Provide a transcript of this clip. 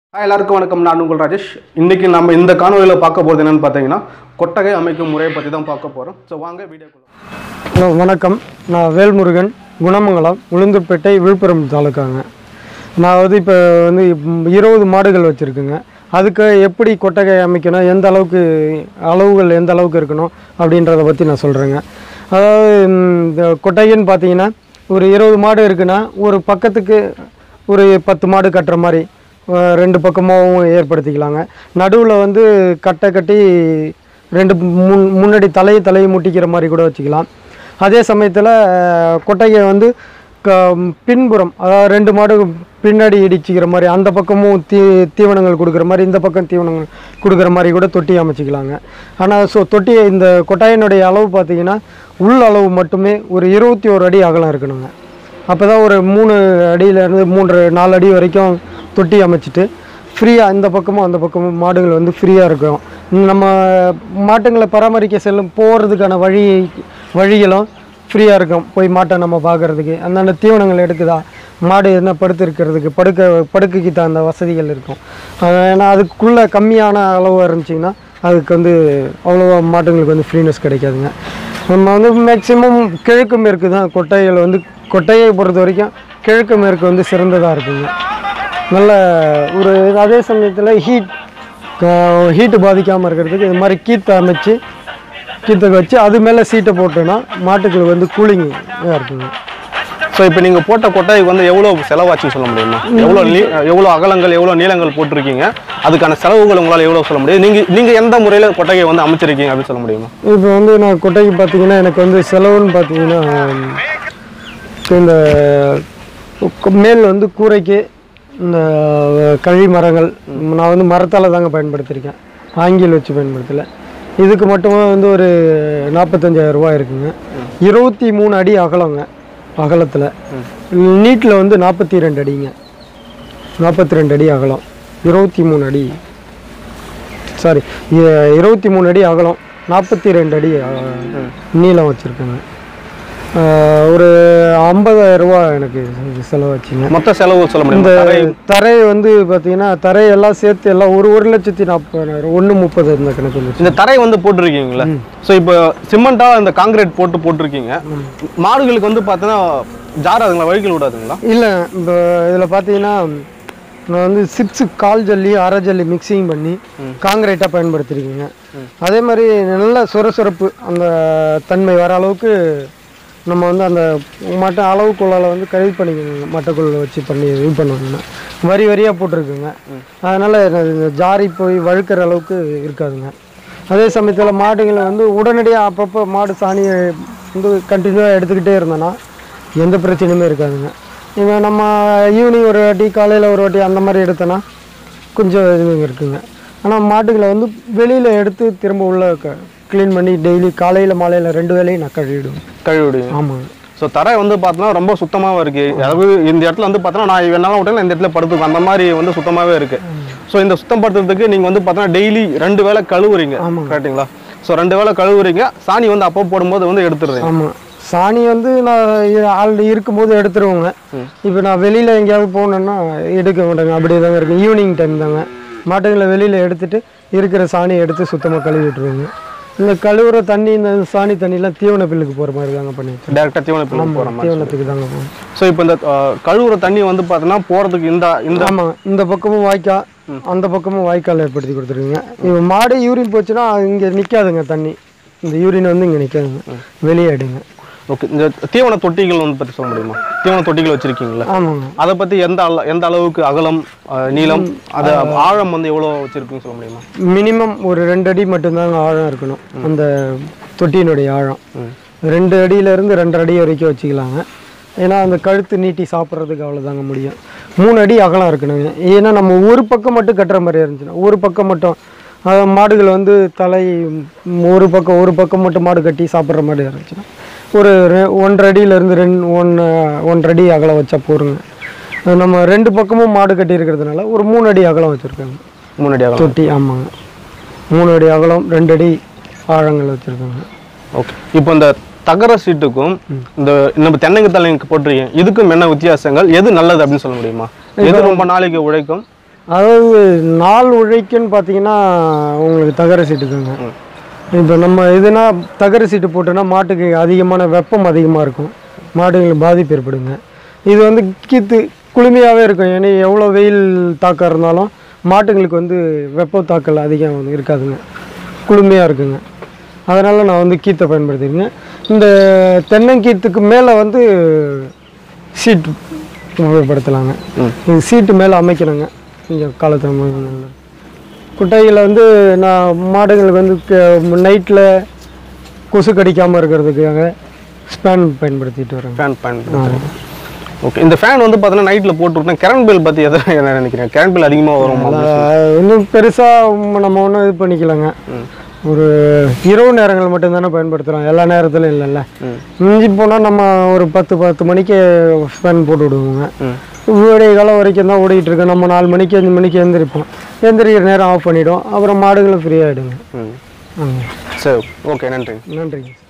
Hi எல்லாருக்கும் வணக்கம் நான் உங்கள் ராஜேஷ் இன்னைக்கு நம்ம இந்த காணொலியில் பார்க்க போகிறது என்னன்னு பார்த்தீங்கன்னா கொட்டகை அமைக்கும் முறையை பற்றி தான் பார்க்க போகிறோம் ஸோ வாங்க வீடியோக்குள்ள ஹலோ வணக்கம் நான் வேல்முருகன் குணமங்கலம் உளுந்தூர்பேட்டை விழுப்புரம் தாலுக்காங்க நான் வந்து இப்போ வந்து இருபது மாடுகள் வச்சுருக்குங்க அதுக்கு எப்படி கொட்டகை அமைக்கணும் எந்த அளவுக்கு அளவுகள் எந்த அளவுக்கு இருக்கணும் அப்படின்றத பற்றி நான் சொல்கிறேங்க அதாவது இந்த கொட்டகைன்னு பார்த்தீங்கன்னா ஒரு இருபது மாடு இருக்குன்னா ஒரு பக்கத்துக்கு ஒரு பத்து மாடு கட்டுற மாதிரி அஹ் ரெண்டு பக்கமாகவும் ஏற்படுத்திக்கலாங்க நடுவில் வந்து கட்டை கட்டி ரெண்டு முன் முன்னாடி தலையை தலையை முட்டிக்கிற மாதிரி கூட வச்சுக்கலாம் அதே சமயத்தில் கொட்டையை வந்து க பின்புறம் அதாவது ரெண்டு மாடு பின்னாடி இடிச்சிக்கிற மாதிரி அந்த பக்கமும் தீ தீவனங்கள் கொடுக்குற மாதிரி இந்த பக்கம் தீவனங்கள் கொடுக்குற மாதிரி கூட தொட்டி அமைச்சிக்கலாங்க ஆனால் ஸோ தொட்டி இந்த கொட்டாயினுடைய அளவு பார்த்தீங்கன்னா உள் அளவு மட்டுமே ஒரு இருபத்தி ஒரு அடி அகலம் இருக்கணுங்க அப்போ தான் ஒரு மூணு அடியிலேருந்து மூன்று நாலு அடி வரைக்கும் தொட்டி அமைச்சிட்டு ஃப்ரீயாக இந்த பக்கமும் அந்த பக்கமும் மாடுகள் வந்து ஃப்ரீயாக இருக்கும் நம்ம மாட்டுங்களை பராமரிக்க செல்லும் போகிறதுக்கான வழி வழிகளும் ஃப்ரீயாக இருக்கும் போய் மாட்டை நம்ம பார்க்குறதுக்கு அந்தந்த தீவனங்கள் எடுக்குதா மாடு என்ன படுத்து இருக்கிறதுக்கு படுக்க படுக்கைக்கு தகுந்த வசதிகள் இருக்கும் அது ஏன்னா அதுக்குள்ளே கம்மியான அளவு இருந்துச்சிங்கன்னா அதுக்கு வந்து அவ்வளோவா மாட்டுங்களுக்கு வந்து ஃப்ரீனஸ் கிடைக்காதுங்க நம்ம வந்து மேக்ஸிமம் கிழக்கு மேற்கு தான் கொட்டைகள் வந்து கொட்டையை பொறுத்த வரைக்கும் கிழக்கு மேற்கு வந்து சிறந்ததாக இருக்குங்க நல்ல ஒரு அதே சமயத்தில் ஹீட் ஹீட்டு பாதிக்காமல் இருக்கிறதுக்கு இது மாதிரி கீத்தை அமைச்சு கீத்தை வச்சு அது மேலே சீட்டை போட்டோன்னா மாட்டுக்கு வந்து கூலிங் இருக்குங்க ஸோ இப்போ நீங்கள் போட்ட கொட்டகைக்கு வந்து எவ்வளோ செலவாச்சுன்னு சொல்ல முடியுமா எவ்வளோ நீ எவ்வளோ அகலங்கள் எவ்வளோ நீளங்கள் போட்டிருக்கீங்க அதுக்கான செலவுகள் உங்களால் எவ்வளோ சொல்ல முடியும் நீங்கள் நீங்கள் எந்த முறையில் கொட்டகையை வந்து அமைச்சிருக்கீங்க அப்படின்னு சொல்ல முடியுமா இப்போ வந்து நான் கொட்டைக்கு பார்த்தீங்கன்னா எனக்கு வந்து செலவுன்னு பார்த்தீங்கன்னா இப்போ இந்த கு- மேல் வந்து கூரைக்கு இந்த கழி மரங்கள் நான் வந்து மரத்தால் தாங்க பயன்படுத்தியிருக்கேன் ஆங்கில் வச்சு பயன்படுத்தலை இதுக்கு மட்டுமே வந்து ஒரு நாற்பத்தஞ்சாயிரம் ரூபாய் இருக்குங்க இருபத்தி மூணு அடி அகலங்க அகலத்தில் நீட்டில் வந்து நாற்பத்தி ரெண்டு அடிங்க நாற்பத்தி ரெண்டு அடி அகலம் இருபத்தி மூணு அடி சாரி இருபத்தி மூணு அடி அகலம் நாற்பத்தி ரெண்டு அடி அஹ், நீளம் வச்சுருக்கேங்க ஒரு ஐம்பதாயிரம் ரூபா எனக்கு இது செலவாச்சுங்க மொத்த செலவு சொல்ல இந்த முடியுமா தரை தரை வந்து பார்த்தீங்கன்னா தரையெல்லாம் சேர்த்து எல்லாம் ஒரு ஒரு லட்சத்தி நாற்பதாயிரம் ஒன்று முப்பது இந்த கணக்கு வந்துச்சு இந்த தரை வந்து போட்டிருக்கீங்களா ஸோ இப்போ சிமெண்ட்டாக இந்த காங்கிரீட் போட்டு போட்டிருக்கீங்க மாடுகளுக்கு வந்து பார்த்தீங்கன்னா ஜாராதுங்களா வழிகள் விடாதுங்களா இல்லை இந்த இதில் பார்த்தீங்கன்னா நான் வந்து சிப்ஸு கால் ஜல்லி அரை ஜல்லி மிக்சிங் பண்ணி காங்கிரீட்டாக பயன்படுத்திருக்கீங்க அதே மாதிரி நல்ல சொரசொரப்பு அந்த தன்மை வர அளவுக்கு நம்ம வந்து அந்த மட்ட அளவுக்குள்ளால வந்து கழுவி பண்ணிக்கோங்க மட்டைக்குள்ள வச்சு பண்ணி இது பண்ணுவாங்கன்னா வரி வரியாக போட்டிருக்குங்க அதனால் இந்த ஜாரி போய் வழுக்கிற அளவுக்கு இருக்காதுங்க அதே சமயத்தில் மாடுகளை வந்து உடனடியாக அப்பப்போ மாடு சாணியை வந்து கண்டினியூவாக எடுத்துக்கிட்டே இருந்தோன்னா எந்த பிரச்சனையுமே இருக்காதுங்க இவன் நம்ம ஈவினிங் ஒரு வாட்டி காலையில் ஒரு வாட்டி அந்த மாதிரி எடுத்தோன்னா கொஞ்சம் இது இருக்குங்க ஆனால் மாட்டுகளை வந்து வெளியில் எடுத்து திரும்ப உள்ள க்ளீன் பண்ணி டெய்லி காலையில் மாலையில் ரெண்டு வேலையும் நான் கழுவிடுவேன் கழுவிடுங்க ஆமாங்க ஸோ தரை வந்து பார்த்தோன்னா ரொம்ப சுத்தமாகவும் இருக்கு அதாவது இந்த இடத்துல வந்து பார்த்தோன்னா நான் வேணாலும் விட்டேன் இந்த இடத்துல படுத்துக்கும் அந்த மாதிரி வந்து சுத்தமாகவே இருக்கு ஸோ இந்த சுத்தம் படுத்துறதுக்கு நீங்கள் வந்து பார்த்தோன்னா டெய்லி ரெண்டு வேளை கழுவுறீங்க கரெக்ட்டுங்களா ஸோ ரெண்டு வேளை கழுவுறீங்க சாணி வந்து அப்போ போடும்போது வந்து எடுத்துடுறீங்க ஆமாம் சாணி வந்து நான் ஆல்ரெடி இருக்கும்போது எடுத்துருவோங்க இப்போ நான் வெளியில் எங்கேயாவது போகணுன்னா எடுக்க மாட்டேங்க அப்படியே தாங்க இருக்கும் ஈவினிங் டைம் தாங்க மாட்டுங்களை வெளியில் எடுத்துட்டு இருக்கிற சாணியை எடுத்து சுத்தமாக கழுவி விட்டுருவோங்க இந்த கழுவுற தண்ணி இந்த சாணி தண்ணிலாம் தீவன பில்லுக்கு போகிற மாதிரி தாங்க பண்ணி வச்சிருக்கேன். டேரெக்டாக தீவன பிள்ளை போகிற மாதிரி தீவனத்துக்கு தாங்க போகும் ஸோ இப்போ இந்த அஹ், கழுவுற தண்ணி வந்து பார்த்தோன்னா போகிறதுக்கு இந்த இந்த ஆமாம் இந்த பக்கமும் வாய்க்கால் அந்த பக்கமும் வாய்க்கால் ஏற்படுத்தி கொடுத்துருக்குங்க இப்போ மாடு யூரின் போச்சுன்னா இங்கே நிற்காதுங்க தண்ணி இந்த யூரின் வந்து இங்கே நிற்காதுங்க வெளியே எடுங்க ஓகே இந்த தீவன தொட்டிகள் வந்து பற்றி சொல்ல முடியுமா தீவன தொட்டிகள் வச்சிருக்கீங்களா ஆமாங்க அதை பற்றி எந்த அள எந்த அளவுக்கு அகலம் அஹ், நீளம் அது ஆழம் வந்து எவ்வளோ வச்சிருக்குன்னு சொல்ல முடியுமா மினிமம் ஒரு ரெண்டு அடி மட்டும்தாங்க ஆழம் இருக்கணும் அந்த தொட்டியினுடைய ஆழம் ரெண்டு அடியிலேருந்து ரெண்டரை அடி வரைக்கும் வச்சுக்கலாங்க ஏன்னா அந்த கழுத்து நீட்டி சாப்பிட்றதுக்கு அவ்வளோதாங்க முடியும் மூணு அடி அகலம் இருக்கணுங்க ஏன்னா நம்ம ஒரு பக்கம் மட்டும் கட்டுற மாதிரி இருந்துச்சுன்னா ஒரு பக்கம் மட்டும் அஹ், மாடுகள் வந்து தலை ம், ஒரு பக்கம் ஒரு பக்கம் மட்டும் மாடு கட்டி சாப்பிட்ற மாதிரி இருந்துச்சுன்னா ஒரு ரெ- ஒன்றரை அடியிலேருந்து ரெண்டு ஒன்று ஒன்றரை அடி அகலம் வச்சா போருங்க அது நம்ம ரெண்டு பக்கமும் மாடு கட்டி இருக்கிறதுனால ஒரு மூணு அடி அகலம் வச்சுருக்காங்க முன்னாடி அகலம் தொட்டி ஆமாங்க மூணு அடி அகலம் ரெண்டு அடி ஆழங்கள் வச்சுருக்காங்க ஓகே இப்போ இந்த தகர சீட்டுக்கும் இந்த நம்ம தென்னங்கத்தலைக்கு போட்டிருக்கீங்க இதுக்கும் என்ன வித்தியாசங்கள் எது நல்லது அப்படின்னு சொல்ல முடியுமா எது ரொம்ப நாளைக்கு உழைக்கும் அதாவது நாள் உழைக்குன்னு பார்த்தீங்கன்னா உங்களுக்கு தகர சீட்டுக்குங்க இப்போ நம்ம இதுனா தகர சீட்டு போட்டோன்னா மாட்டுக்கு அதிகமான வெப்பம் அதிகமாக இருக்கும் மாடுங்களுக்கு பாதிப்பு ஏற்படுங்க இது வந்து கீத்து குளுமையாகவே இருக்கும் ஏன்னா எவ்வளோ வெயில் தாக்கம் இருந்தாலும் மாட்டுங்களுக்கு வந்து வெப்ப தாக்கல் அதிகம் வந்து இருக்காதுங்க குளுமையாக இருக்குங்க அதனால் நான் வந்து கீத்தை பயன்படுத்திருக்கேன் இந்த தென்னங்கீத்துக்கு மேலே வந்து சீட் உபயோகப்படுத்தலாங்க இது சீட்டு மேலே அமைக்கணுங்க கொஞ்சம் காலத்தை குட்டையில் வந்து நான் மாடுங்களுக்கு வந்து நைட்டில் கொசு கடிக்காமல் இருக்கிறதுக்காக ஸ்பேன் பயன்படுத்திட்டு வரேங்க ஃபேன் பயன் ஓகே இந்த ஃபேன் வந்து பார்த்தீங்கன்னா நைட்டில் போட்டு விட்டா கரண்ட் பில் பற்றி எதை என்ன நினைக்கிறேன் கரண்ட் பில் அதிகமாக வரும் அது இன்னும் பெருசாக நம்ம ஒன்றும் இது பண்ணிக்கலாங்க ஒரு இரவு நேரங்கள் மட்டும்தானே பயன்படுத்துகிறோம் எல்லா நேரத்துலையும் இல்லைல்ல மிஞ்சி போனால் நம்ம ஒரு பத்து பத்து மணிக்கு ஸ்பேன் போட்டு விடுவோங்க ம் விடிய காலம் வரைக்கும் தான் ஓடிட்டு இருக்கோம் நம்ம நாலு மணிக்கு அஞ்சு மணிக்கு எந்திரிப்போம் எந்திரிக்கிற நேரம் ஆஃப் பண்ணிவிடும் அப்புறம் மாடுகளும் ஃப்ரீ ஆகிடுங்க ம் சரி ஓகே நன்றி நன்றிங்க